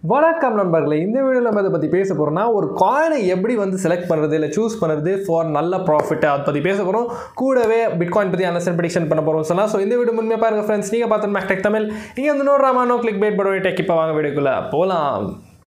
வணக்கம் நண்பர்களே இந்த வீடியோவில் நம்ம இதை பற்றி பேச போகிறோம்னா ஒரு காயினை எப்படி வந்து செலக்ட் பண்ணுறது இல்லை சூஸ் பண்ணுறது ஃபார் நல்ல ப்ராஃபிட் அதை பற்றி பேச போகிறோம் கூடவே பிட்காயின் பற்றி அண்டர்ஸ்டாண்ட் ப்ரிடிக்ஷன் பண்ண போகிறோம் சொல்லலாம் ஸோ இந்த வீடியோ முன்மையாக பாருங்க ஃப்ரெண்ட்ஸ் நீங்கள் பார்த்து மேக்டெக் தமிழ் நீங்கள் வந்து no drama no clickbait படோ டெக் இப்போ வாங்க வீடியோக்குள்ளே போகலாம்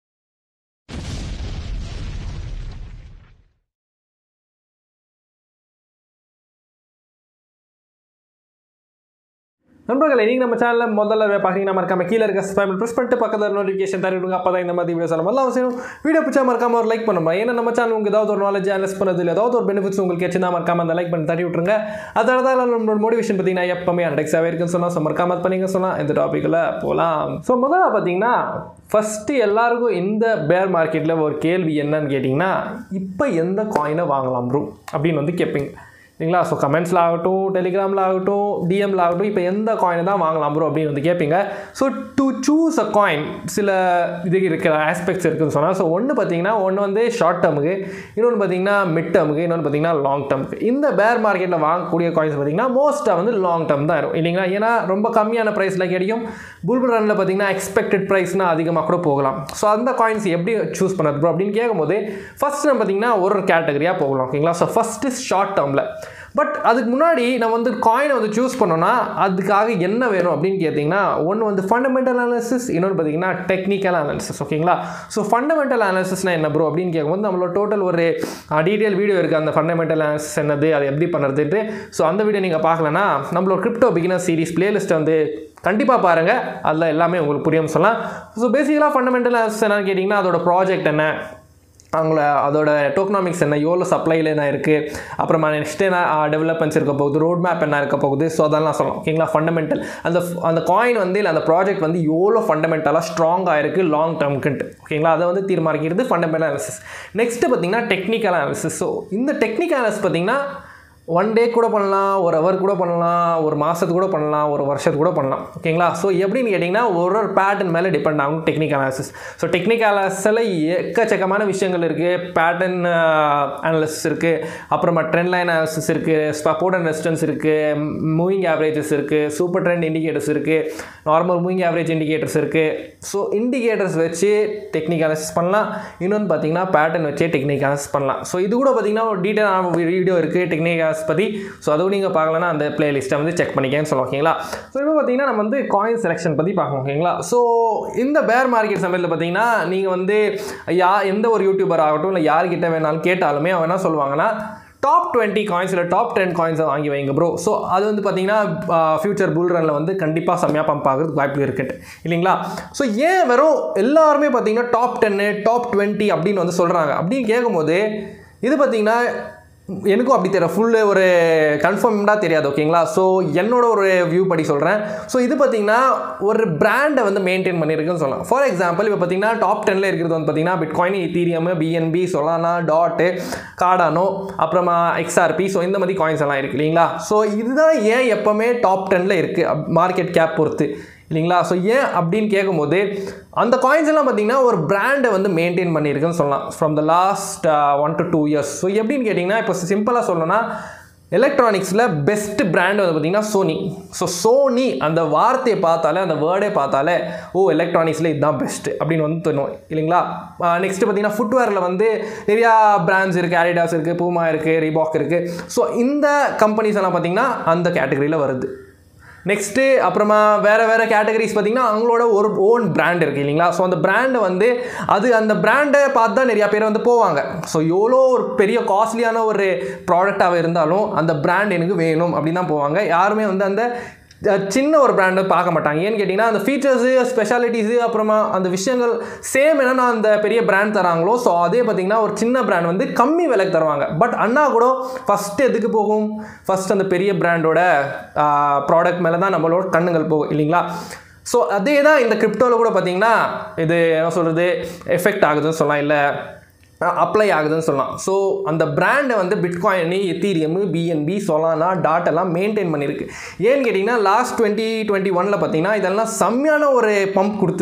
நண்பர்களே நீங்கள் நம்ம சேனலில் முதல்ல பார்க்குறீங்கன்னா மறக்காம கீழே இருக்க சப்ஸ்கிரைப் ப்ரெஸ் பண்ணிட்டு பக்கத்தில் நோட்டிஃபிகேஷன் தர விடுங்க அப்போ தான் இந்த மாதிரி வீடியோஸ் எல்லாம் முதல்ல அவசியம் வீடியோ பிடிச்சா மறக்காம ஒரு லைக் பண்ணுமா ஏன்னா நம்ம சேனல் உங்களுக்கு ஏதாவது ஒரு நாலேஜ் அனலைஸ் பண்ணது இல்லை ஏதாவது ஒரு பெனிஃபிட்ஸ் உங்களுக்கு வச்சுருந்தா மறக்காம அந்த லைக் பண்ணி தட்டி விட்ருங்க அதனால தான் நம்மளோட மோட்டிவேஷன் பார்த்தீங்கன்னா எப்பவுமே அண்டெக்ஸாகவே இருக்குன்னு சொன்னால் ஸோ மறக்காம அது பண்ணிங்க சொன்னால் இந்த டாப்பிக்கில் போகலாம் ஸோ முதல்ல பார்த்தீங்கன்னா ஃபஸ்ட்டு எல்லாருக்கும் இந்த பேர் மார்க்கெட்டில் ஒரு கேள்வி என்னன்னு கேட்டிங்கன்னா இப்போ எந்த காயினை வாங்கலாம் ப்ரோ அப்படின்னு வந்து கேட்பீங்க சரிங்களா ஸோ கமெண்ட்ஸில் ஆகட்டும் டெலிகிராமில் ஆகட்டும் டிஎம்ல ஆகட்டும் இப்போ எந்த காயினை தான் வாங்கலாம் ப்ரோ அப்படின்னு வந்து கேட்பீங்க so to choose a coin சில இது இருக்கிற ஆஸ்பெக்ட்ஸ் இருக்குதுன்னு சொன்னால் ஸோ ஒன்று பார்த்தீங்கன்னா ஒன்று வந்து ஷார்ட் டேர்முக்கு இன்னொன்று பார்த்தீங்கன்னா மிட் டேர்முக்கு இன்னொன்று பார்த்தீங்கன்னா லாங் டேர்முக்கு இந்த பேர் மார்க்கெட்டில் வாங்கக்கூடிய காயின்ஸ் பார்த்தீங்கன்னா மோஸ்ட்டாக வந்து லாங் டேர்ம் தான் இருக்கும் இல்லைங்களா ஏன்னா ரொம்ப கம்மியான ப்ரைஸில் கிடைக்கும் புல்புல் ரனில் பார்த்தீங்கன்னா எக்ஸ்பெக்டட் ப்ரைஸ்னால் அதிகமாக கூட போகலாம் ஸோ அந்த காயின்ஸ் எப்படி சூஸ் பண்ணது ப்ரோ அப்படின்னு கேட்கும்போது ஃபஸ்ட் நம்ம பார்த்தீங்கன்னா ஒரு கேட்டகரியாக போகலாம் ஓகேங்களா ஸோ ஃபஸ்ட்டு ஷார்ட் டேர்மில் பட் அதுக்கு முன்னாடி நம்ம வந்து காயினை வந்து சூஸ் பண்ணோன்னா அதுக்காக என்ன வேணும் அப்படின்னு கேட்டிங்கன்னா ஒன்று வந்து ஃபண்டமெண்டல் அனாலிசிஸ் இன்னொன்று பார்த்தீங்கன்னா டெக்னிக்கல் அனாலிசிஸ் ஓகேங்களா ஸோ ஃபண்டமெண்டல் அனாலிசிஸ்னால் என்ன ப்ரோ அப்படின்னு கேட்கும்போது நம்மளோட டோட்டல் ஒரு டீட்டெயில் வீடியோ இருக்குது அந்த ஃபண்டமெண்டல் அனாலிசிஸ் என்னது அதை எப்படி பண்ணுறதுன்ட்டு ஸோ அந்த வீடியோ நீங்கள் பார்க்கலன்னா நம்மளோட கிரிப்டோ பிகினர் சீரிஸ் பிளேலிஸ்ட்டை வந்து கண்டிப்பாக பாருங்கள் அதில் எல்லாமே உங்களுக்கு புரியும் சொல்லலாம் ஸோ பேசிக்கலாக ஃபண்டமெண்டல் அனாலிசிஸ் என்னன்னு கேட்டிங்கன்னா அதோட ப்ராஜெக்ட் என்ன அவங்கள அதோட டோக்னாமிக்ஸ் என்ன எவ்வளோ சப்ளையில் என்ன இருக்குது அப்புறமா நெக்ஸ்ட் என்ன டெவலப்மெண்ட்ஸ் இருக்க போகுது ரோட் மேப் என்ன இருக்க போகுது ஸோ அதெல்லாம் சொல்லலாம் ஓகேங்களா ஃபண்டமெண்டல் அந்த அந்த காயின் வந்து இல்லை அந்த ப்ராஜெக்ட் வந்து எவ்வளோ ஃபண்டமெண்டலாக ஸ்ட்ராங்காக இருக்குது லாங் டேர்ம்க்குன்ட்டு ஓகேங்களா அதை வந்து தீர்மானிக்கிறது ஃபண்டமெண்டல் அனாலிசிஸ் நெக்ஸ்ட்டு பார்த்தீங்கன்னா டெக்னிக்கல் அனாலிசிஸ் ஸோ இந்த டெக்னிக்கல் அனாலிசிஸ் பார்த்தீங்கன்னா ஒன் டே கூட பண்ணலாம் ஒரு ஹவர் கூட பண்ணலாம் ஒரு மாதத்துக்கு கூட பண்ணலாம் ஒரு வருஷத்துக்கு கூட பண்ணலாம் ஓகேங்களா ஸோ எப்படின்னு கேட்டிங்கன்னா ஒரு ஒரு பேட்டர்ன் மேலே டிபெண்ட் ஆகும் டெக்னிக்கல் அனாலிசிஸ் ஸோ டெக்னிக்கல் அனாலிசிஸில் எக்கச்சக்கமான விஷயங்கள் இருக்குது பேட்டர்ன் அனாலிசிஸ் இருக்குது அப்புறமா ட்ரெண்ட் லைன் அனாலிசிஸ் இருக்குது சப்போர்ட் அண்ட் ரெசிஸ்டன்ஸ் இருக்குது மூவிங் ஆவரேஜஸ் இருக்குது சூப்பர் ட்ரெண்ட் இண்டிகேட்டர்ஸ் இருக்குது நார்மல் மூவிங் ஆவரேஜ் இண்டிகேட்டர்ஸ் இருக்குது ஸோ இண்டிகேட்டர்ஸ் வச்சு டெக்னிக்கல் அனாலிசிஸ் பண்ணலாம் இன்னொன்று பார்த்தீங்கன்னா பேட்டர்ன் வச்சே டெக்னிக்கல் அனாலிசிஸ் பண்ணலாம் ஸோ இது கூட பார்த்தீங்கன்னா ஒரு டீட்டெயிலான வீடியோ இருக்குது டெக்னிக்கல் அனாலிசிஸ் பற்றி ஸோ அதுவும் நீங்கள் பார்க்கலன்னா அந்த பிளேலிஸ்ட்டை வந்து செக் பண்ணிக்கன்னு சொல்லுவோம் ஓகேங்களா ஸோ இப்போ பார்த்தீங்கன்னா நம்ம வந்து காயின் செலெக்ஷன் பற்றி பார்க்கணும் ஓகேங்களா ஸோ இந்த பேர் மார்க்கெட் சமயத்தில் பார்த்தீங்கன்னா நீங்கள் வந்து யா எந்த ஒரு யூடியூபர் ஆகட்டும் இல்லை யார்கிட்ட வேணாலும் கேட்டாலுமே அவன் என்ன சொல்லுவாங்கன்னா டாப் டுவெண்ட்டி காயின்ஸ் இல்லை டாப் டென் காயின்ஸை வாங்கி வைங்க ப்ரோ ஸோ அது வந்து பார்த்தீங்கன்னா ஃபியூச்சர் புல் ரனில் வந்து கண்டிப்பாக செம்மையாக பம்ப் ஆகிறதுக்கு வாய்ப்பு இருக்குது இல்லைங்களா ஸோ ஏன் வெறும் எல்லாருமே பார்த்தீங்கன்னா டாப் டென்னு டாப் டுவெண்ட்டி அப்படின்னு வந்து சொல்கிறாங்க அப்படின்னு கேட்கும்போது இது பார்த்தீங்கன்னா எனக்கும் அப்படி தெரியல ஃபுல்லு ஒரு கன்ஃபார்ம்டாக தெரியாது ஓகேங்களா ஸோ என்னோட ஒரு வியூ படி சொல்கிறேன் ஸோ இது பார்த்தீங்கன்னா ஒரு பிராண்டை வந்து மெயின்டைன் பண்ணியிருக்குன்னு சொல்லலாம் ஃபார் எக்ஸாம்பிள் இப்போ பார்த்தீங்கன்னா டாப் டெனில் இருக்கிறது வந்து பார்த்தீங்கன்னா bitcoin ethereum BNB Solana dot Cardano அப்புறமா எக்ஸ்ஆர்பி ஸோ இந்த மாதிரி காயின்ஸ் எல்லாம் இருக்குது இல்லைங்களா ஸோ இதுதான் ஏன் எப்போவுமே டாப் டெனில் இருக்குது மார்க்கெட் கேப் பொறுத்து இல்லைங்களா ஸோ ஏன் அப்படின்னு கேட்கும்போது அந்த காயின்ஸ் எல்லாம் பார்த்தீங்கன்னா ஒரு பிராண்டை வந்து மெயின்டைன் பண்ணியிருக்குன்னு சொல்லலாம் from the last one to two years so எப்படின்னு கேட்டிங்கன்னா இப்போ சிம்பிளாக சொல்லணும்னா எலக்ட்ரானிக்ஸில் பெஸ்ட் பிராண்ட் வந்து பார்த்திங்கன்னா சோனி ஸோ சோனி அந்த வார்த்தையை பார்த்தாலே அந்த வேர்டே பார்த்தாலே ஓ எலக்ட்ரானிக்ஸில் இதுதான் பெஸ்ட்டு அப்படின்னு வந்து தோணும் இல்லைங்களா நெக்ஸ்ட்டு பார்த்தீங்கன்னா ஃபுட்வேரில் வந்து நிறையா பிராண்ட்ஸ் இருக்குது ஆரிடாஸ் இருக்குது பூமா இருக்குது ரீபாக் இருக்குது ஸோ இந்த கம்பெனிஸ் எல்லாம் பார்த்திங்கன்னா அந்த கேட்டகரியில் வருது நெக்ஸ்ட்டு அப்புறமா வேறு வேறு கேட்டகரிஸ் பார்த்திங்கன்னா அவங்களோட ஒரு ஓன் பிராண்ட் இருக்குது இல்லைங்களா ஸோ அந்த பிராண்டை வந்து அது அந்த பிராண்டை பார்த்து தான் நிறையா பேர் வந்து போவாங்க ஸோ எவ்வளோ ஒரு பெரிய காஸ்ட்லியான ஒரு ப்ராடக்டாக இருந்தாலும் அந்த பிராண்ட் எனக்கு வேணும் அப்படின்னு தான் போவாங்க யாருமே வந்து அந்த சின்ன ஒரு பிராண்டை பார்க்க மாட்டாங்க ஏன்னு கேட்டிங்கன்னா அந்த ஃபீச்சர்ஸு ஸ்பெஷாலிட்டிஸு அப்புறமா அந்த விஷயங்கள் சேம் என்னென்னா அந்த பெரிய பிராண்ட் தராங்களோ ஸோ அதே பார்த்திங்கன்னா ஒரு சின்ன பிராண்ட் வந்து கம்மி விலைக்கு தருவாங்க பட் அண்ணா கூட ஃபஸ்ட்டு எதுக்கு போகும் ஃபஸ்ட் அந்த பெரிய பிராண்டோட ப்ராடக்ட் மேலே தான் நம்மளோட கண்ணுங்கள் போகும் இல்லைங்களா ஸோ அதே தான் இந்த கிரிப்டோவில் கூட பார்த்திங்கன்னா இது என்ன சொல்கிறது எஃபெக்ட் ஆகுதுன்னு சொல்லலாம் இல்லை அப்ளை ஆகுதுன்னு சொல்லலாம் ஸோ அந்த பிராண்டை வந்து bitcoin ethereum BNB Solana dot எல்லாம் மெயின்டைன் பண்ணியிருக்கு ஏன்னு கேட்டிங்கன்னா லாஸ்ட் டுவெண்ட்டி டுவெண்ட்டி ஒனில் பார்த்தீங்கன்னா இதெல்லாம் செம்மையான ஒரு பம்ப் கொடுத்துது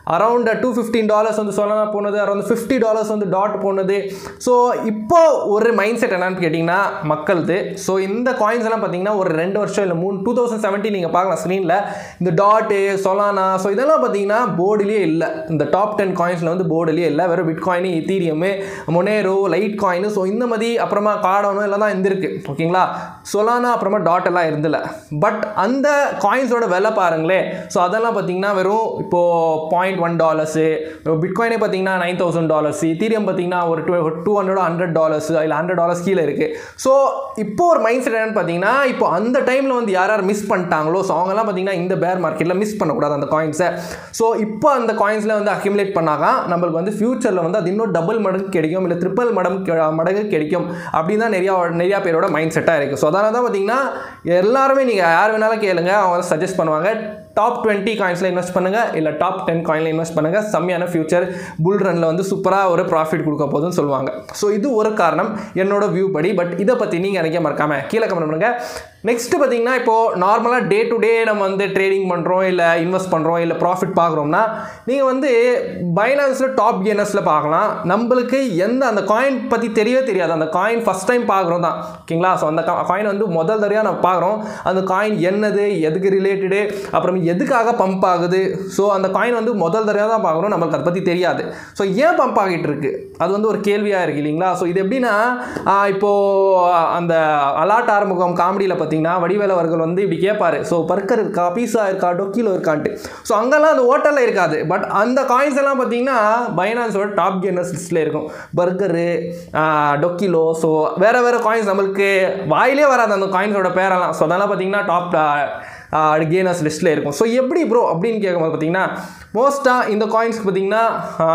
அரௌண்ட் டூ ஃபிஃப்டீன் டாலர்ஸ் வந்து சொல்லலாம் போனது அரௌண்ட் ஃபிஃப்டி டாலர்ஸ் வந்து டாட் போனது ஸோ இப்போ ஒரு மைண்ட் செட் என்னன்னு கேட்டிங்கன்னா மக்களுது ஸோ இந்த காயின்ஸ் எல்லாம் பார்த்தீங்கன்னா ஒரு ரெண்டு வருஷம் இல்லை மூணு டூ தௌசண்ட் செவன்டீன் நீங்கள் பார்க்கலாம் ஸ்க்ரீனில் இந்த டாட்டு சொலானா ஸோ இதெல்லாம் பார்த்தீங்கன்னா போர்டுலேயே இல்லை இந்த டாப் டென் காயின்ஸில் வந்து போர்டுலேயே இல்லை வெறும் bitcoin ethereum Monero litecoin so இந்த மாதிரி அப்புறமா கார்டோனோ எல்லாம் தான் இருந்திருக்கு ஓகேங்களா சொலானா அப்புறமா டாட் எல்லாம் இருந்தில்ல பட் அந்த காயின்ஸோட விலை பாருங்களே ஸோ அதெல்லாம் பார்த்தீங்கன்னா வெறும் இப்போது பாயிண்ட் ஒன் டாலர்ஸு பிட்காயினே பார்த்தீங்கன்னா நைன் தௌசண்ட் டாலர்ஸ் தீரியம் பார்த்தீங்கன்னா ஒரு two two hundred hundred dollars இல்லை ஹண்ட்ரட் டாலர்ஸ் கீழே இருக்குது ஸோ இப்போ ஒரு மைண்ட் செட் என்னன்னு பார்த்தீங்கன்னா இப்போ அந்த டைமில் வந்து யார் யார் மிஸ் பண்ணிட்டாங்களோ ஸோ அவங்கெல்லாம் பார்த்தீங்கன்னா இந்த பேர் மார்க்கெட்டில் மிஸ் பண்ணக்கூடாது அந்த காயின்ஸை ஸோ இப்போ அந்த காயின்ஸில் வந்து அக்யூமுலேட் பண்ணாங்க நம்மளுக்கு வந்து ஃபியூச்சரில் வந்து அது இன்னும் டபுள் மடங்கு கிடைக்கும் இல்லை ட்ரிபிள் மடங்கு மடங்கு கிடைக்கும் அப்படின்னு தான் நிறையா நிறையா பேரோட மைண்ட் செட்டாக இருக்குது ஸோ அதனால தான் பார்த்தீங்கன்னா எல்லாருமே நீங்கள் யார் வேணாலும் கேளுங்க அவங்க சஜஸ்ட் பண்ணுவாங்க டாப் டுவெண்ட்டி காயின்ஸில் இன்வெஸ்ட் பண்ணுங்கள் இல்லை டாப் டென் காயினில் இன்வெஸ்ட் பண்ணுங்கள் செம்மையான ஃபியூச்சர் புல் ரனில் வந்து சூப்பராக ஒரு ப்ராஃபிட் கொடுக்க போகுதுன்னு சொல்லுவாங்க ஸோ இது ஒரு காரணம் என்னோட வியூ படி பட் இதை பற்றி நீங்கள் எனக்கே மறக்காமல் கீழே கமெண்ட் பண்ணுங்கள் நெக்ஸ்ட்டு பார்த்தீங்கன்னா இப்போது நார்மலாக டே டு டே நம்ம வந்து ட்ரேடிங் பண்ணுறோம் இல்லை இன்வெஸ்ட் பண்ணுறோம் இல்லை ப்ராஃபிட் பார்க்குறோம்னா நீங்கள் வந்து பைனான்ஸில் டாப் கெய்னர்ஸில் பார்க்கலாம் நம்மளுக்கு எந்த அந்த காயின் பற்றி தெரியவே தெரியாது அந்த காயின் ஃபஸ்ட் டைம் பார்க்குறோம் தான் ஓகேங்களா ஸோ அந்த காயின் வந்து முதல் தடவையாக நம்ம பார்க்குறோம் அந்த காயின் என்னது எதுக்கு ரிலேட்டடு அப்புறம் எதுக்காக பம்ப் ஆகுது ஸோ அந்த காயின் வந்து முதல் தடவையாக தான் பார்க்குறோம் நம்மளுக்கு அதை பற்றி தெரியாது ஸோ ஏன் பம்ப் ஆகிட்டு இருக்கு அது வந்து ஒரு கேள்வியாக இருக்குது இல்லைங்களா ஸோ இது எப்படின்னா ஆஹ் இப்போது அந்த அலாட் ஆறுமுகம் காமெடியில் பார்த்தீங்கன்னா வடிவேல் அவர்கள் வந்து இப்படி கேட்பாரு ஸோ பர்கர் இருக்கா பீஸா இருக்கா டொக்கிலோ இருக்கான்ட்டு ஸோ அங்கெல்லாம் அந்த ஹோட்டலில் இருக்காது பட் அந்த காயின்ஸ் எல்லாம் பார்த்தீங்கன்னா பைனான்ஸோட டாப் கெய்னர்ஸ் லிஸ்ட்டில் இருக்கும் பர்கரு டொக்கிலோ ஸோ வேறு வேறு காயின்ஸ் நம்மளுக்கு வாயிலே வராது அந்த காயின்ஸோட பேரெல்லாம் ஸோ அதெல்லாம் பார்த்தீங்கன்னா டாப் கெய்னர்ஸ் லிஸ்ட்டில் இருக்கும் ஸோ எப்படி ப்ரோ அப்படின்னு கேட்கும்போது பார்த்தீங்கன்னா மோஸ்ட்டாக இந்த காயின்ஸ்க்கு பார்த்தீங்கன்னா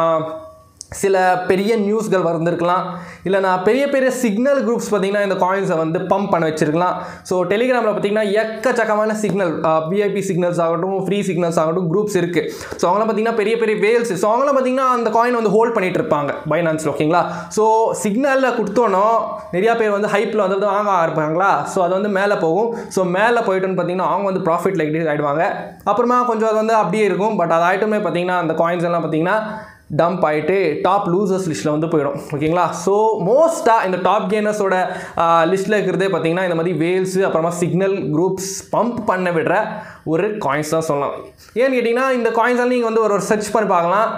சில பெரிய நியூஸ்கள் வந்திருக்கலாம் இல்லை நான் பெரிய பெரிய சிக்னல் குரூப்ஸ் பார்த்தீங்கன்னா இந்த காயின்ஸை வந்து பம்ப் பண்ண வச்சிருக்கலாம் ஸோ டெலிகிராமில் பார்த்தீங்கன்னா எக்கச்சக்கமான சிக்னல் விஐபி சிக்னல்ஸ் ஆகட்டும் ஃப்ரீ சிக்னல்ஸ் ஆகட்டும் குரூப்ஸ் இருக்குது ஸோ அவங்களாம் பார்த்தீங்கன்னா பெரிய பெரிய வேல்ஸ் ஸோ அவங்களாம் பார்த்தீங்கன்னா அந்த காயின் வந்து ஹோல்ட் பண்ணிட்டு இருப்பாங்க பைனான்ஸில் ஓகேங்களா ஸோ சிக்னலில் கொடுத்தோன்னோ நிறையா பேர் வந்து ஹைப்பில் வந்து வாங்க இருப்பாங்களா ஸோ அது வந்து மேலே போகும் ஸோ மேலே போயிட்டுன்னு பார்த்தீங்கன்னா அவங்க வந்து ப்ராஃபிட் லைக் ஆகிடுவாங்க அப்புறமா கொஞ்சம் அது வந்து அப்படியே இருக்கும் பட் அது ஆயிட்டுமே பார்த்தீங்கன்னா அந்த காயின்ஸ் எல்லாம் பார்த்தீங்கன்னா டம்ப் ஆகிட்டு டாப் லூசர்ஸ் லிஸ்ட்டில் வந்து போயிடும் ஓகேங்களா ஸோ மோஸ்ட்டாக இந்த டாப் கெய்னர்ஸோட லிஸ்ட்டில் இருக்கிறதே பார்த்தீங்கன்னா இந்த மாதிரி வேல்ஸு அப்புறமா சிக்னல் குரூப்ஸ் பம்ப் பண்ண விடுற ஒரு காயின்ஸ் தான் சொல்லலாம் ஏன்னு கேட்டிங்கன்னா இந்த காயின்ஸ் எல்லாம் நீங்கள் வந்து ஒரு ஒரு சர்ச் பண்ணி பார்க்கலாம்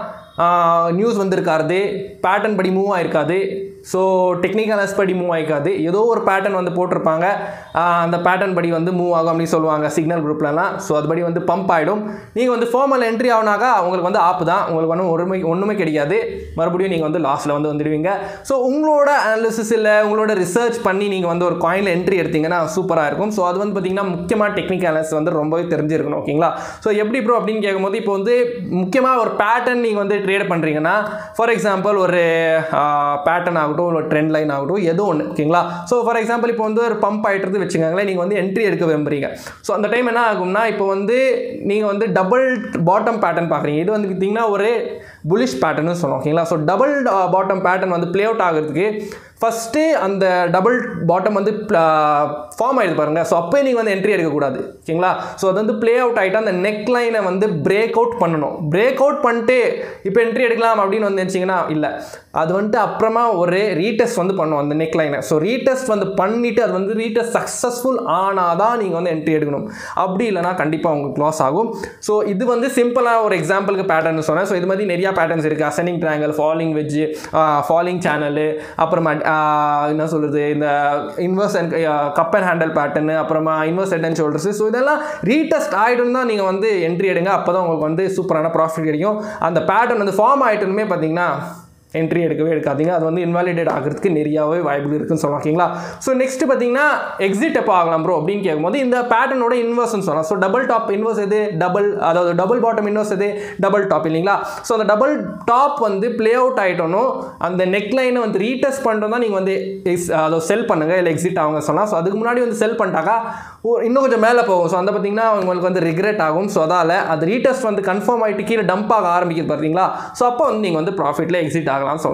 நியூஸ் வந்திருக்காது பேட்டர்ன் படி மூவ் ஆயிருக்காது ஸோ டெக்னிக்கல் படி மூவ் ஆகிக்காது ஏதோ ஒரு பேட்டர்ன் வந்து போட்டிருப்பாங்க ஆஹ் அந்த பேட்டர்ன் படி வந்து மூவ் ஆகும் அப்படின்னு சொல்லுவாங்க சிக்னல் குரூப்லலாம் ஸோ அதுபடி வந்து பம்ப் ஆகிடும் நீங்கள் வந்து ஃபார்மல் என்ட்ரி ஆகுனாக்கா உங்களுக்கு வந்து ஆப் தான் உங்களுக்கு வந்து ஒருமை ஒன்றுமே கிடைக்காது மறுபடியும் நீங்கள் வந்து லாஸ்ட்டில் வந்து வந்துடுவீங்க ஸோ உங்களோட அனாலிசிஸ் இல்லை உங்களோட ரிசர்ச் பண்ணி நீங்கள் வந்து ஒரு காயினில் என்ட்ரி எடுத்தீங்கன்னா சூப்பராக இருக்கும் ஸோ அது வந்து பார்த்தீங்கன்னா முக்கியமாக டெக்னிக்கல் அனாலிசிஸ் வந்து ரொம்பவே தெரிஞ்சிருக்கணும் ஓகேங்களா ஸோ எப்படி ப்ரோ அப்படின்னு கேட்கும்போது இப்போ வந்து முக்கியமாக ஒரு பேட்டர்ன் நீங்கள் வந்து ட்ரேட் பண்ணுறீங்கன்னா ஃபார் எக்ஸாம்பிள் ஒரு பேட்டர்ன் ஆகட்டும் ஒரு ட்ரெண்ட் லைன் ஆகட்டும் ஏதோ ஒன்று ஓகேங்களா ஸோ ஃபார் எக்ஸாம்பிள் இப்போ வந்து ஒரு பம்ப் ஆகிட்டு வச்சுக்கோங்களேன் நீங்கள் வந்து என்ட்ரி எடுக்க விரும்புறீங்க ஸோ அந்த டைம் என்ன ஆகும்னா இப்போ வந்து நீங்கள் வந்து டபுள் பாட்டம் பேட்டர்ன் பார்க்குறீங்க இது வந்து பார்த்தீங்கன்னா ஒரு புலிஷ் பேட்டர்னு சொல்லுவோம் ஓகேங்களா ஸோ டபுள் பாட்டம் பேட்டர்ன் வந்து ப்ளே அவுட் ஆகிறதுக்கு ஃபஸ்ட்டு அந்த டபுள் பாட்டம் வந்து ஃபார்ம் ஆகிடுது பாருங்கள் ஸோ அப்போயே நீங்கள் வந்து என்ட்ரி எடுக்கக்கூடாது ஓகேங்களா ஸோ அது வந்து ப்ளே அவுட் ஆகிட்டு அந்த நெக் லைனை வந்து பிரேக் அவுட் பண்ணணும் பிரேக் அவுட் பண்ணிட்டு இப்போ என்ட்ரி எடுக்கலாம் அப்படின்னு வந்து நினச்சிங்கன்னா இல்லை அது வந்துட்டு அப்புறமா ஒரு ரீடெஸ்ட் வந்து பண்ணும் அந்த நெக் லைனை ஸோ ரீடெஸ்ட் வந்து பண்ணிவிட்டு அது வந்து ரீடெஸ்ட் சக்ஸஸ்ஃபுல் ஆனால் தான் நீங்கள் வந்து என்ட்ரி எடுக்கணும் அப்படி இல்லைனா கண்டிப்பாக உங்களுக்கு லாஸ் ஆகும் ஸோ இது வந்து சிம்பிளாக ஒரு எக்ஸாம்பிளுக்கு பேட்டர்ன் சொன்னேன் ஸோ இது மாதிரி நிறையா பேட்டர்ன்ஸ் இருக்குது அசனிங் triangle falling wedge falling channel அப்புறமா ஆஹ் என்ன சொல்கிறது இந்த inverse and cup and handle pattern அப்புறமா inverse head and shoulders so இதெல்லாம் ரீடெஸ்ட் ஆகிடும் தான் நீங்கள் வந்து என்ட்ரி எடுங்க அப்போ தான் உங்களுக்கு வந்து சூப்பரான ப்ராஃபிட் கிடைக்கும் அந்த பேட்டர்ன் வந்து ஃபார்ம் ஆகிட்டுமே பார்த்தீங்கன்னா என்ட்ரி எடுக்கவே எடுக்காதீங்க அது வந்து இன்வாலிடேட் ஆகிறதுக்கு நிறையாவே வாய்ப்பு இருக்குன்னு சொல்லலாம் ஓகேங்களா ஸோ நெக்ஸ்ட் பார்த்தீங்கன்னா எக்ஸிட் எப்போ ஆகலாம் ப்ரோ அப்படின்னு கேட்கும்போது இந்த பேட்டர்னோட இன்வெர்ஸ்னு சொல்லலாம் ஸோ டபுள் டாப் இன்வெர்ஸ் எது டபுள் அதாவது டபுள் பாட்டம் இன்வெர்ஸ் எது டபுள் டாப் இல்லைங்களா ஸோ அந்த டபுள் டாப் வந்து ப்ளே அவுட் ஆகிட்டோனோ அந்த நெக் லைனை வந்து ரீடெஸ்ட் பண்ணிட்டோம் தான் நீங்கள் வந்து எக்ஸ் அதை செல் பண்ணுங்கள் இல்லை எக்ஸிட் ஆகுங்க சொல்லலாம் ஸோ அதுக்கு முன்னாடி வந்து செல் பண்ணிட்டாக்கா ஓ இன்னும் கொஞ்சம் மேலே போகும் ஸோ அந்த பார்த்தீங்கன்னா உங்களுக்கு வந்து ரிக்ரெட் ஆகும் ஸோ அதால் அது ரீடெஸ்ட் வந்து கன்ஃபார்ம் ஆகிட்டு கீழே டம்ப் ஆக ஆரம்பிக்குது பார்த்தீங்களா ஸோ அப்போ வந்து நீங்கள் வந்து ப்ராஃபிட்டில் எக்ஸிட் ஆகலாம்னு சொல்லலாம்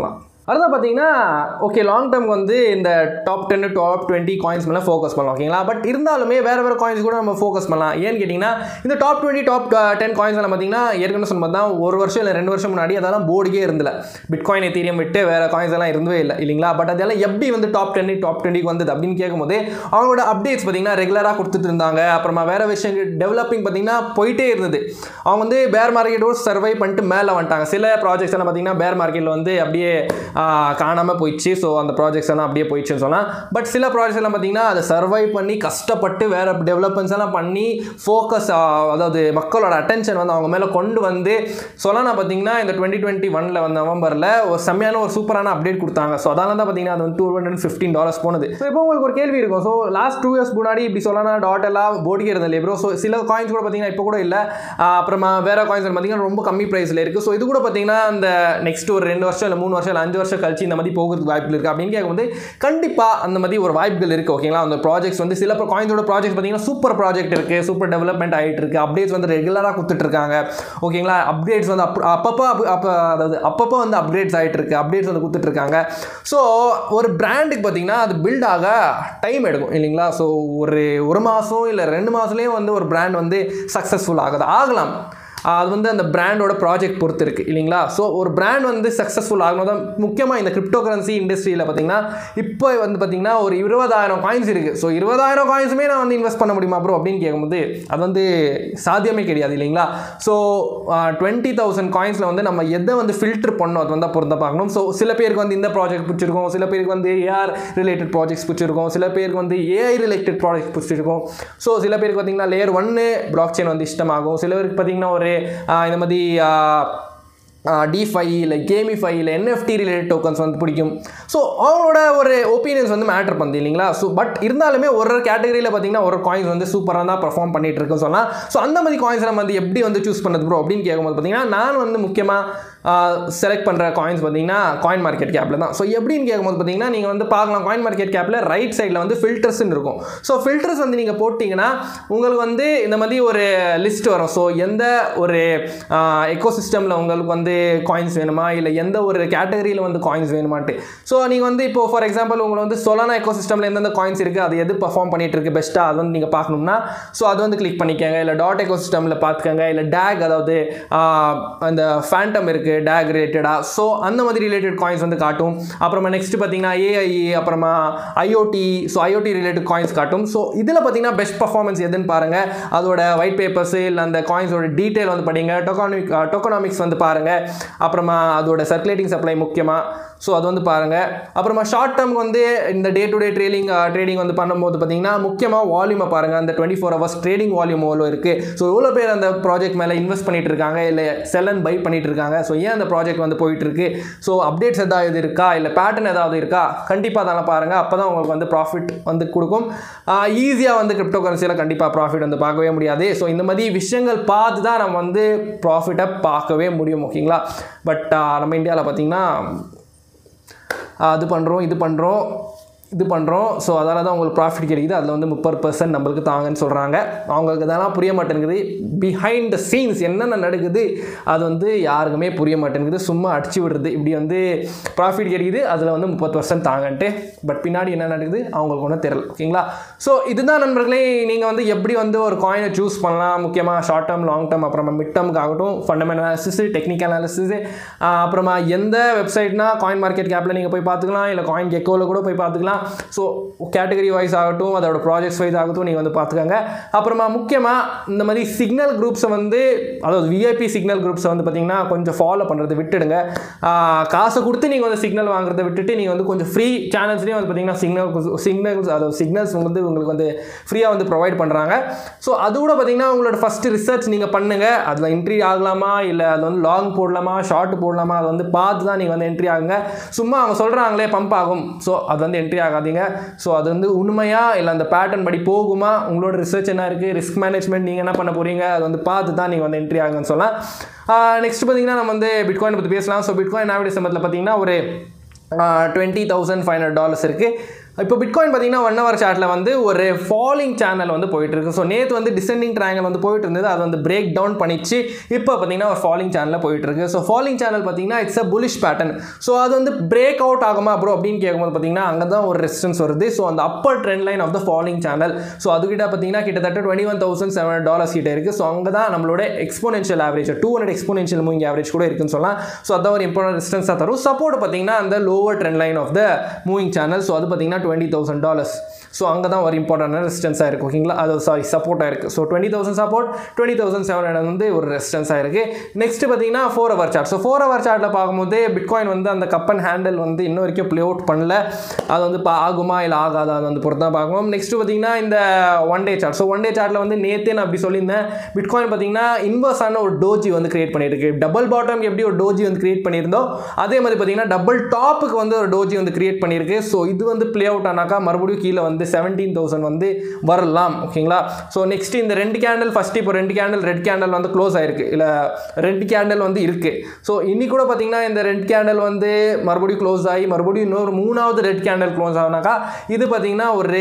அடுத்து பார்த்தீங்கன்னா ஓகே லாங் டேர்ம் வந்து இந்த top ten top twenty coins மேலே ஃபோக்கஸ் பண்ணலாம் ஓகேங்களா பட் இருந்தாலுமே வேறு வேறு காயின்ஸ் கூட நம்ம ஃபோக்கஸ் பண்ணலாம் ஏன்னு கேட்டிங்கன்னா இந்த top twenty top ten coins எல்லாம் பார்த்தீங்கன்னா ஏற்கனவே சொன்ன தான் ஒரு வருஷம் இல்லை ரெண்டு வருஷம் முன்னாடி அதெல்லாம் போர்டுக்கே இருந்தில்ல பிட்காயின் எத்தீரியம் விட்டு வேறு காயின்ஸ் எல்லாம் இருந்தவே இல்லை இல்லைங்களா பட் அதெல்லாம் எப்படி வந்து டாப் டென் டாப் டுவெண்ட்டிக்கு வந்தது அப்படின்னு கேட்கும்போது அவங்களோட அப்டேட்ஸ் பார்த்தீங்கன்னா ரெகுலராக கொடுத்துட்டு இருந்தாங்க அப்புறமா வேறு விஷயங்கள் டெவலப்பிங் பார்த்தீங்கன்னா போயிட்டே இருந்தது அவங்க வந்து பேர் மார்க்கெட்டோட சர்வை பண்ணிட்டு மேலே வந்துட்டாங்க சில ப்ராஜெக்ட்ஸ் எல்லாம் பார்த்தீங்கன்னா பேர் மார்க்கெட்டில் வந்து அப்படியே காணாமல் போயிடுச்சு ஸோ அந்த ப்ராஜெக்ட்ஸ் எல்லாம் அப்படியே போயிடுச்சுன்னு சொன்னால் பட் சில ப்ராஜெக்ட்ஸ் எல்லாம் பார்த்தீங்கன்னா அதை சர்வை பண்ணி கஷ்டப்பட்டு வேறு டெவலப்மெண்ட்ஸ் எல்லாம் பண்ணி ஃபோக்கஸ் அதாவது மக்களோட அட்டென்ஷன் வந்து அவங்க மேலே கொண்டு வந்து சொல்லானா பார்த்தீங்கன்னா இந்த டுவெண்ட்டி டுவெண்ட்டி ஒனில் வந்து நவம்பரில் ஒரு செம்மையான ஒரு சூப்பரான அப்டேட் கொடுத்தாங்க ஸோ அதனால தான் பார்த்தீங்கன்னா அது வந்து டூ ஹண்ட்ரட் ஃபிஃப்டீன் டாலர்ஸ் போனது ஸோ இப்போ உங்களுக்கு ஒரு கேள்வி இருக்கும் ஸோ லாஸ்ட் டூ இயர்ஸ் முன்னாடி இப்படி சொல்லானா டாட் எல்லாம் போர்டுக்கே இருந்தது ப்ரோ ஸோ சில காயின்ஸ் கூட பார்த்தீங்கன்னா இப்போ கூட இல்லை அப்புறமா வேறு காயின்ஸ் பார்த்தீங்கன்னா ரொம்ப கம்மி ப்ரைஸில் இருக்குது ஸோ இது கூட பார்த்தீங்கன்னா இந்த நெக்ஸ்ட் ஒரு ரெண்டு வருஷம் இல்லை மூணு வருஷம் இல்லை அஞ்சு வருஷம் கழிச்சு இந்த மாதிரி போகிறதுக்கு வாய்ப்பு இருக்குது அப்படின்னு கேட்கும்போது கண்டிப்பாக அந்த மாதிரி ஒரு வாய்ப்புகள் இருக்குது ஓகேங்களா அந்த ப்ராஜெக்ட்ஸ் வந்து சில காயின்ஸோட ப்ராஜெக்ட் பார்த்தீங்கன்னா சூப்பர் ப்ராஜெக்ட் இருக்குது சூப்பர் டெவலப்மெண்ட் ஆகிட்டு இருக்குது அப்டேட்ஸ் வந்து ரெகுலராக கொடுத்துட்ருக்காங்க ஓகேங்களா அப்டேட்ஸ் வந்து அப் அப்பப்போ அப்போ அதாவது அப்பப்போ வந்து அப்டேட்ஸ் ஆகிட்டு இருக்கு அப்டேட்ஸ் வந்து கொடுத்துட்ருக்காங்க ஸோ ஒரு பிராண்டுக்கு பார்த்தீங்கன்னா அது பில்ட் ஆக டைம் எடுக்கும் இல்லைங்களா ஸோ ஒரு ஒரு மாதம் இல்லை ரெண்டு மாதத்துலேயே வந்து ஒரு பிராண்ட் வந்து சக்ஸஸ்ஃபுல் ஆகுது ஆகலாம் அது வந்து அந்த பிராண்டோட ப்ராஜெக்ட் பொறுத்து இருக்குது இல்லைங்களா ஸோ ஒரு பிராண்ட் வந்து சக்ஸஸ்ஃபுல் ஆகணும் தான் முக்கியமாக இந்த கிரிப்டோ கரன்சி இண்டஸ்ட்ரியில் பார்த்தீங்கன்னா இப்போ வந்து பார்த்தீங்கன்னா ஒரு இருபதாயிரம் காயின்ஸ் இருக்குது ஸோ இருபதாயிரம் காயின்ஸுமே நான் வந்து இன்வெஸ்ட் பண்ண முடியுமா ப்ரோ அப்படின்னு கேட்கும்போது அது வந்து சாத்தியமே கிடையாது இல்லைங்களா ஸோ டுவெண்ட்டி தௌசண்ட் காயின்ஸில் வந்து நம்ம எதை வந்து ஃபில்டர் பண்ணோம் அது வந்து பொறுத்த பார்க்கணும் ஸோ சில பேருக்கு வந்து இந்த ப்ராஜெக்ட் பிடிச்சிருக்கும் சில பேருக்கு வந்து ஏஆர் ரிலேட்டட் ப்ராஜெக்ட்ஸ் பிடிச்சிருக்கும் சில பேருக்கு வந்து ஏஐ ரிலேட்டட் ப்ராஜெக்ட் பிடிச்சிருக்கும் ஸோ சில பேருக்கு பார்த்தீங்கன்னா லேயர் ஒன்று பிளாக் செயின் வந்து இஷ்டமாகும் சில பேருக்கு பார்த்தீங்கன்னா ஒரு இந்த மாதிரி டிஃபை இல்லை கேமிஃபை இல்லை என்எஃப்டி ரிலேட்டட் டோக்கன்ஸ் வந்து பிடிக்கும் ஸோ அவங்களோட ஒரு ஒப்பீனியன்ஸ் வந்து மேட்டர் பண்ணுது இல்லைங்களா ஸோ பட் இருந்தாலுமே ஒரு ஒரு கேட்டகரியில் பார்த்தீங்கன்னா ஒரு காயின்ஸ் வந்து சூப்பராக தான் பர்ஃபார்ம் பண்ணிட்டு இருக்குன்னு சொன்னால் ஸோ அந்த மாதிரி காயின்ஸ் நம்ம வந்து எப்படி வந்து சூஸ் பண்ணது ப்ரோ அப்படின்னு கேட்கும்போது பார்த்தீங்கன்னா நான் வந்து முக்கியமாக செலக்ட் பண்ணுற காயின்ஸ் பார்த்தீங்கன்னா காயின் மார்க்கெட் கேப்பில் தான் ஸோ எப்படின்னு கேட்கும்போது பார்த்தீங்கன்னா நீங்கள் வந்து பார்க்கலாம் காயின் மார்க்கெட் கேப்பில் ரைட் சைடில் வந்து ஃபில்டர்ஸ்னு இருக்கும் ஸோ ஃபில்டர்ஸ் வந்து நீங்கள் போட்டிங்கன்னா உங்களுக்கு வந்து இந்த மாதிரி ஒரு லிஸ்ட் வரும் ஸோ எந்த ஒரு எக்கோ சிஸ்டமில் உங்களுக்கு வந்து காயின்ஸ் வேணுமா இல்லை எந்த ஒரு கேட்டகரியில் வந்து காயின்ஸ் வேணுமான்ட்டு ஸோ நீங்கள் வந்து இப்போ ஃபார் எக்ஸாம்பிள் உங்களுக்கு வந்து சொலானா எக்கோ சிஸ்டமில் எந்தெந்த காயின்ஸ் இருக்குது அது எது பர்ஃபார்ம் பண்ணிட்டு இருக்கு பெஸ்ட்டாக அது வந்து நீங்கள் பார்க்கணும்னா ஸோ அது வந்து கிளிக் பண்ணிக்கோங்க இல்லை டாட் எக்கோ சிஸ்டமில் பார்த்துக்கோங்க இல்லை டேக் அதாவது அந்த ஃபேண்டம் இருக்குது டேக் ரிலேட்டடாக ஸோ அந்த மாதிரி ரிலேட்டட் காயின்ஸ் வந்து காட்டும் அப்புறமா நெக்ஸ்ட் பார்த்தீங்கன்னா ஏஐ அப்புறமா IOT so IOT related coins காட்டும் ஸோ இதில் பார்த்தீங்கன்னா பெஸ்ட் பர்ஃபார்மன்ஸ் எதுன்னு பாருங்கள் அதோட ஒயிட் பேப்பர்ஸ் இல்லை அந்த காயின்ஸோட டீட்டெயில் வந்து படிங்க டொக்கானிக் டொக்கனாமிக்ஸ் வந்து பாருங்கள் அப்புறமா அதோட சர்க்குலேட்டிங் சப்ளை முக்கியமாக ஸோ அது வந்து பாருங்கள் அப்புறமா ஷார்ட் டேர்ம்க்கு வந்து இந்த day to day trading trading வந்து பண்ணும்போது பார்த்தீங்கன்னா முக்கியமாக வால்யூமை பாருங்கள் அந்த twenty four hours trading volume எவ்வளோ இருக்குது ஸோ எவ்வளோ பேர் அந்த ப்ராஜெக்ட் மேலே இன்வெஸ்ட் பண்ணிட்டு இருக்காங்க இல்லை செல் அண்ட் பை பண்ணிட்டு இருக்காங்க ஸோ ஏன் அந்த ப்ராஜெக்ட் வந்து போயிட்டு இருக்கு ஸோ அப்டேட்ஸ் ஏதாவது இருக்கா இல்லை பேட்டர்ன் ஏதாவது இருக்கா கண்டிப்பாக அதெல்லாம் பாருங்கள் அப்போ தான் உங்களுக்கு வந்து ப்ராஃபிட் வந்து கொடுக்கும் ஈஸியாக வந்து கிரிப்டோ கரன்சியில் கண்டிப்பாக ப்ராஃபிட் வந்து பார்க்கவே முடியாது ஸோ இந்த மாதிரி விஷயங்கள் பார்த்து தான் நம்ம வந்து ப்ராஃபிட்டை பார்க்கவே முடியும் ஓகேங்களா பட் நம்ம இந்தியாவில் பார்த்தீங்கன்னா அது பண்ணுறோம் இது பண்ணுறோம் இது பண்ணுறோம் ஸோ அதனால தான் உங்களுக்கு ப்ராஃபிட் கிடைக்குது அதில் வந்து முப்பது பர்சன்ட் நம்மளுக்கு தாங்கன்னு சொல்கிறாங்க அவங்களுக்கு இதெல்லாம் புரிய மாட்டேங்குது பிஹைண்ட் த சீன்ஸ் என்னென்ன நடக்குது அது வந்து யாருக்குமே புரிய மாட்டேங்குது சும்மா அடிச்சு விடுறது இப்படி வந்து ப்ராஃபிட் கிடைக்குது அதில் வந்து முப்பது பர்சன்ட் தாங்கன்ட்டு பட் பின்னாடி என்ன நடக்குது அவங்களுக்கு ஒன்றும் தெரியல ஓகேங்களா ஸோ இதுதான் நண்பர்களே நீங்கள் வந்து எப்படி வந்து ஒரு காயினை சூஸ் பண்ணலாம் முக்கியமாக ஷார்ட் டேர்ம் லாங் டேர்ம் அப்புறமா மிட் டேர்முக்கு ஆகட்டும் ஃபண்டமெண்டல் அனாலிசிஸ் டெக்னிக்கல் அனாலிசிஸ் அப்புறமா எந்த வெப்சைட்னா காயின் மார்க்கெட் கேப்பில் நீங்கள் போய் பார்த்துக்கலாம் இல்லை காயின் கெக்கோவில் கூட போய் பார்த்துக்கலாம் ஸோ கேட்டகரி வைஸ் ஆகட்டும் அதோட ப்ராஜெக்ட்ஸ் வைஸ் ஆகட்டும் நீங்கள் வந்து பார்த்துக்கோங்க அப்புறமா முக்கியமாக இந்த மாதிரி சிக்னல் குரூப்ஸை வந்து அதாவது விஐபி சிக்னல் குரூப்ஸை வந்து பார்த்தீங்கன்னா கொஞ்சம் ஃபாலோ பண்ணுறது விட்டுடுங்க ஆஹ் காசை கொடுத்து நீங்கள் வந்து சிக்னல் வாங்குறதை விட்டுட்டு நீங்கள் வந்து கொஞ்சம் ஃப்ரீ சேனல்ஸ்லேயும் வந்து பார்த்தீங்கன்னா சிக்னல் சிக்னல்ஸ் அதாவது சிக்னல்ஸ் வந்து உங்களுக்கு வந்து ஃப்ரீயாக வந்து ப்ரொவைட் பண்ணுறாங்க ஸோ அது கூட பார்த்தீங்கன்னா உங்களோட ஃபஸ்ட்டு ரிசர்ச் நீங்கள் பண்ணுங்கள் அதில் என்ட்ரி ஆகலாமா இல்லை அது வந்து லாங் போடலாமா ஷார்ட் போடலாமா அதை வந்து பார்த்து தான் நீங்கள் வந்து என்ட்ரி ஆகுங்க சும்மா அவங்க சொல்கிறாங்களே பம்ப் ஆகும் ஸோ அது வந்து என்ட்ரி ஆகாதீங்க ஸோ அது வந்து உண்மையா இல்லை அந்த பேட்டர்ன் படி போகுமா உங்களோட ரிசர்ச் என்ன இருக்குது ரிஸ்க் மேனேஜ்மெண்ட் நீங்கள் என்ன பண்ண போகிறீங்க அது வந்து பார்த்து தான் நீங்கள் வந்து என்ட்ரி ஆகுங்கன்னு சொல்லலாம் நெக்ஸ்ட் பார்த்தீங்கன்னா நம்ம வந்து பிட்காயின் பற்றி பேசலாம் ஸோ பிட்காயின் ஆவரேஜ் சம்பளத்தில் பார்த்தீங்கன்னா ஒரு twenty thousand five hundred dollars இருக்குது இப்போ பிட்காயின் பார்த்தீங்கன்னா ஒன் ஹவர் சார்ட்டில் வந்து ஒரு ஃபாலிங் சேனல் வந்து போயிட்டு இருக்கு ஸோ நேற்று வந்து டிசெண்டிங் ட்ரையாங்கல் வந்து போயிட்டு இருந்தது அது வந்து பிரேக் டவுன் பண்ணிச்சு இப்போ பார்த்தீங்கன்னா ஒரு ஃபாலிங் சேனலில் போயிட்டு இருக்கு ஸோ ஃபாலிங் சேனல் பார்த்தீங்கன்னா it's a bullish pattern so அது வந்து பிரேக் அவுட் ஆகுமா ப்ரோ அப்படின்னு கேட்கும்போது பார்த்தீங்கன்னா அங்கே தான் ஒரு ரெசிஸ்டன்ஸ் வருது ஸோ அந்த upper trend line of the falling channel so அதுக்கிட்ட பார்த்தீங்கன்னா கிட்டத்தட்ட twenty one thousand seven hundred dollars கிட்ட இருக்குது ஸோ அங்கே தான் நம்மளோட exponential average two hundred exponential moving average கூட இருக்குன்னு சொல்லலாம் ஸோ அதான் ஒரு இம்பார்ட்டன்ட் ரெசிஸ்டன்ஸாக தரும் சப்போர்ட் பார்த்தீங்கன்னா அந்த lower trend line of the moving channel so அது பார்த்தீங்கன்னா டுவெண்ட்டி தௌசண்ட் டாலர்ஸ் ஸோ அங்கே தான் ஒரு இம்பார்ட்டன்ட் ரெசிஸ்டன்ஸாக இருக்குது ஓகேங்களா அது சாரி சப்போர்ட்டாக இருக்குது so twenty thousand support twenty thousand seven hundred வந்து ஒரு ரெசிஸ்டன்ஸாக இருக்குது நெக்ஸ்ட் பார்த்தீங்கன்னா four hour chart so four hour சார்ட்டில் பார்க்கும்போது பிட்காயின் வந்து அந்த கப் அண்ட் ஹேண்டில் வந்து இன்ன வரைக்கும் ப்ளே அவுட் பண்ணல அது வந்து பா ஆகுமா இல்லை ஆகாதா அது வந்து பொறுத்து தான் பார்க்கணும் நெக்ஸ்ட் பார்த்தீங்கன்னா இந்த one day chart so one day சார்ட்டில் வந்து நேற்றே நான் அப்படி சொல்லியிருந்தேன் பிட்காயின் பார்த்தீங்கன்னா இன்வர்ஸான ஒரு டோஜி வந்து கிரியேட் பண்ணியிருக்கு டபுள் பாட்டம் எப்படி ஒரு டோஜி வந்து கிரியேட் பண்ணியிருந்தோ அதே மாதிரி பார்த்தீங்கன்னா டபுள் டாப்புக்கு வந்து ஒரு டோஜி வந்து கிரியேட் பண்ணியிருக்கு ஸோ இது வந்து ப்ளே அவுட் ஆனாக்கா மறுபடியும் கீழே வந்து செவன்டீன் தௌசண்ட் வந்து வரலாம் ஓகேங்களா ஸோ நெக்ஸ்ட் இந்த ரெண்டு கேண்டில் ஃபஸ்ட்டு இப்போ ரெண்டு கேண்டில் ரெட் கேண்டில் வந்து க்ளோஸ் ஆயிருக்கு இல்லை ரெட் கேண்டில் வந்து இருக்குது ஸோ இன்னி கூட பார்த்தீங்கன்னா இந்த ரெட் கேண்டில் வந்து மறுபடியும் க்ளோஸ் ஆகி மறுபடியும் இன்னொரு மூணாவது ரெட் கேண்டில் க்ளோஸ் ஆகுனாக்கா இது பார்த்தீங்கன்னா ஒரு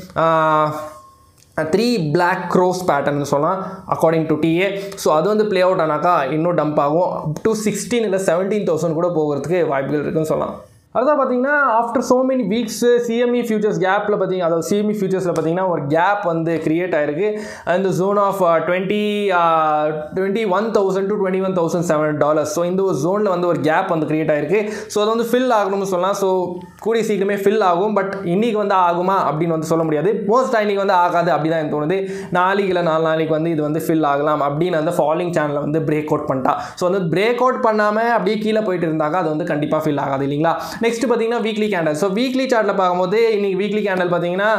த்ரீ பிளாக் க்ரோஸ் பேட்டர்ன் சொல்லலாம் அக்கார்டிங் டு டிஏ ஸோ அது வந்து ப்ளே அவுட் ஆனாக்கா இன்னும் டம்ப் ஆகும் அப் டு சிக்ஸ்டீன் இல்லை செவன்டீன் தௌசண்ட் கூட போகிறதுக்கு வாய்ப்புகள் இருக்குன்னு சொல்லலாம் அதுதான் பார்த்தீங்கன்னா after so many weeks CME futures கேப்பில் பார்த்தீங்க அதாவது சிஎம்இ ஃபியூச்சர்ஸில் பார்த்தீங்கன்னா ஒரு கேப் வந்து கிரியேட் ஆயிருக்கு அந்த zone of twenty twenty one thousand to twenty one thousand seven dollars so இந்த ஒரு ஜோனில் வந்து ஒரு கேப் வந்து கிரியேட் ஆயிருக்கு ஸோ அது வந்து ஃபில் ஆகணும்னு சொல்லலாம் ஸோ கூடிய சீக்கிரமே ஃபில் ஆகும் பட் இன்னைக்கு வந்து ஆகுமா அப்படின்னு வந்து சொல்ல முடியாது மோஸ்ட் இன்னைக்கு வந்து ஆகாது அப்படி தான் எனக்கு தோணுது நாளைக்கு இல்லை நாலு நாளைக்கு வந்து இது வந்து ஃபில் ஆகலாம் அப்படின்னு அந்த ஃபாலிங் சேனலில் வந்து பிரேக் அவுட் பண்ணிட்டா ஸோ வந்து பிரேக் அவுட் பண்ணாமல் அப்படியே கீழே போயிட்டு இருந்தாங்க அது வந்து கண்டிப்பாக ஃபில் ஆகாது இல்லைங்களா நெக்ஸ்ட் பார்த்தீங்கன்னா வீக்லி கேண்டல் ஸோ வீக்லி சார்ட்டில் பார்க்கும்போது இன்னைக்கு வீக்லி கேண்டல் பார்த்தீங்கன்னா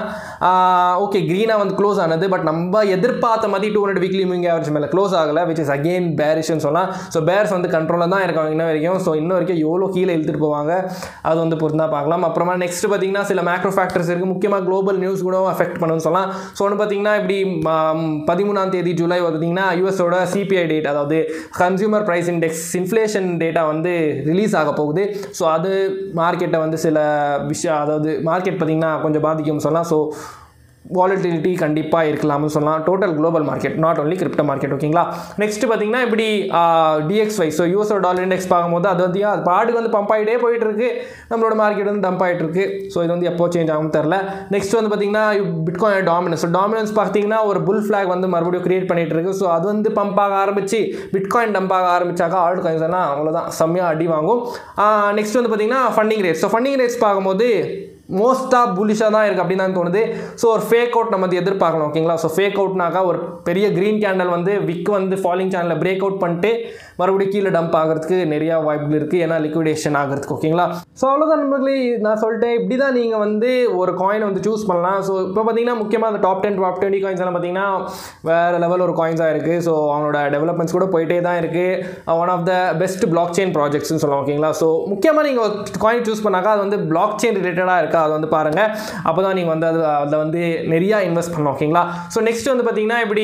ஓகே க்ரீனாக வந்து க்ளோஸ் ஆனது பட் நம்ம எதிர்பார்த்த மாதிரி two hundred weekly moving average மேலே க்ளோஸ் ஆகலை விச் இஸ் அகெயின் பேரிஷ்னு சொல்லலாம் ஸோ பேர்ஸ் வந்து கண்ட்ரோலில் தான் இருக்காங்க இன்ன வரைக்கும் ஸோ இன்ன வரைக்கும் எவ்வளோ கீழே இழுத்துட்டு போவாங்க அது வந்து பொறுத்து தான் பார்க்கலாம் அப்புறமா நெக்ஸ்ட் பார்த்தீங்கன்னா சில மேக்ரோ ஃபேக்டர்ஸ் இருக்குது முக்கியமாக குளோபல் நியூஸ் கூட அஃபெக்ட் பண்ணுன்னு சொல்லலாம் ஸோ ஒன்று பார்த்தீங்கன்னா இப்படி பதிமூணாம் தேதி ஜூலை பார்த்தீங்கன்னா யூஎஸோட சிபிஐ டேட் அதாவது consumer price index inflation data வந்து ரிலீஸ் ஆக போகுது ஸோ அது மார்க்கெட்டை வந்து சில விஷயம் அதாவது மார்க்கெட் பார்த்திங்கன்னா கொஞ்சம் பாதிக்கும்னு சொல்லலாம் ஸோ வாலட்டிலிட்டி கண்டிப்பாக இருக்கலாம்னு சொல்லலாம் total global market not only crypto market ஓகேங்களா நெக்ஸ்ட் பார்த்தீங்கன்னா இப்படி DXY so US dollar index பார்க்கும்போது அது வந்து அது பாட்டுக்கு வந்து பம்ப் ஆகிட்டே போயிட்டு இருக்கு நம்மளோட மார்க்கெட் வந்து டம்ப் ஆகிட்டு இருக்கு ஸோ இது வந்து எப்போ சேஞ்ச் ஆகும் தெரில நெக்ஸ்ட் வந்து பார்த்தீங்கன்னா பிட்காயின் டாமினன்ஸ் ஸோ டாமினன்ஸ் பார்த்தீங்கன்னா ஒரு புல் ஃப்ளாக் வந்து மறுபடியும் கிரியேட் பண்ணிட்டு இருக்கு ஸோ அது வந்து பம்ப் ஆக ஆரம்பிச்சு பிட்காயின் டம்ப் ஆக ஆரம்பிச்சாக்கா ஆல்ட் காயின்ஸ்னா அவ்வளோதான் செம்மையாக அடி வாங்கும் நெக்ஸ்ட் வந்து பார்த்தீங்கன்னா funding rates so funding rates பார்க்கும்போது மோஸ்ட்டாக புலிஷாக தான் இருக்குது அப்படின்னு தான் தோணுது ஸோ ஒரு ஃபேக் அவுட் நம்ம வந்து எதிர்பார்க்கலாம் ஓகேங்களா ஸோ ஃபேக் அவுட்னாக்கா ஒரு பெரிய க்ரீன் கேண்டல் வந்து விக் வந்து ஃபாலிங் சேனலில் பிரேக் அவுட் பண்ணிட்டு மறுபடியும் கீழே டம்ப் ஆகிறதுக்கு நிறையா வாய்ப்புகள் இருக்குது ஏன்னா லிக்விடேஷன் ஆகிறதுக்கு ஓகேங்களா ஸோ அவ்வளோதான் நண்பர்களே நான் சொல்லிட்டேன் இப்படி தான் நீங்கள் வந்து ஒரு காயின் வந்து சூஸ் பண்ணலாம் ஸோ இப்போ பார்த்தீங்கன்னா முக்கியமாக அந்த top ten top twenty coins எல்லாம் பார்த்தீங்கன்னா வேறு லெவல் ஒரு காயின்ஸாக இருக்குது ஸோ அவங்களோட டெவலப்மெண்ட்ஸ் கூட போயிட்டே தான் இருக்குது one of the best blockchain ப்ராஜெக்ட்ஸ்னு சொல்லலாம் ஓகேங்களா ஸோ முக்கியமாக நீங்கள் ஒரு காயின் சூஸ் பண்ணாக்கா அது வந்து பிளாக் செயின் ரிலேட்டடாக இருக்கா அதை வந்து பாருங்கள் அப்போ தான் நீங்கள் வந்து அது அதில் வந்து நிறையா இன்வெஸ்ட் பண்ணலாம் ஓகேங்களா ஸோ நெக்ஸ்ட் வந்து பார்த்தீங்கன்னா இப்படி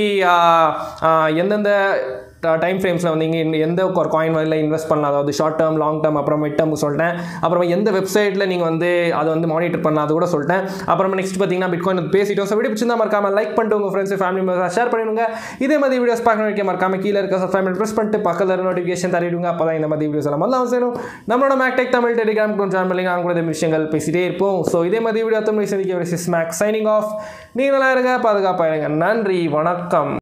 எந்தெந்த டைம் ஃப்ரேம்ஸில் வந்து இங்கே எந்த ஒரு காயின் வந்து இன்வெஸ்ட் பண்ணலாம் அதாவது ஷார்ட் டேர்ம் லாங் டேர்ம் அப்புறம் மிட் டேர்ம் சொல்லிட்டேன் அப்புறம் எந்த வெப்சைட்டில் நீங்கள் வந்து அதை வந்து மானிட்டர் பண்ணலாம் அது கூட சொல்லிட்டேன் அப்புறம் நெக்ஸ்ட் பார்த்தீங்கன்னா பிட்காயின் பேசிட்டோம் ஸோ வீடியோ பிடிச்சிருந்தா மறக்காம லைக் பண்ணிட்டு உங்கள் ஃப்ரெண்ட்ஸ் ஃபேமிலி மெம்பர்ஸ் ஷேர் பண்ணிடுங்க இதே மாதிரி வீடியோஸ் பார்க்கணும் வைக்க மறக்காம கீழே இருக்க சப்ஸ்கிரைப் ப்ரெஸ் பண்ணிட்டு பக்கத்தில் நோட்டிஃபிகேஷன் தரிடுங்க அப்போ தான் இந்த மாதிரி வீடியோஸ் எல்லாம் முதல்ல செய்யணும் நம்மளோட மேக்டெக் தமிழ் டெலிகிராம் ஜாயின் பண்ணிங்க அவங்க கூட விஷயங்கள் பேசிட்டே இருப்போம் ஸோ இதே மாதிரி வீடியோ தமிழ் சந்திக்க மேக் சைனிங் ஆஃப் நீங்கள் நல்லா இருங்க பாதுகாப்பாக இருங்க நன்றி வணக்கம்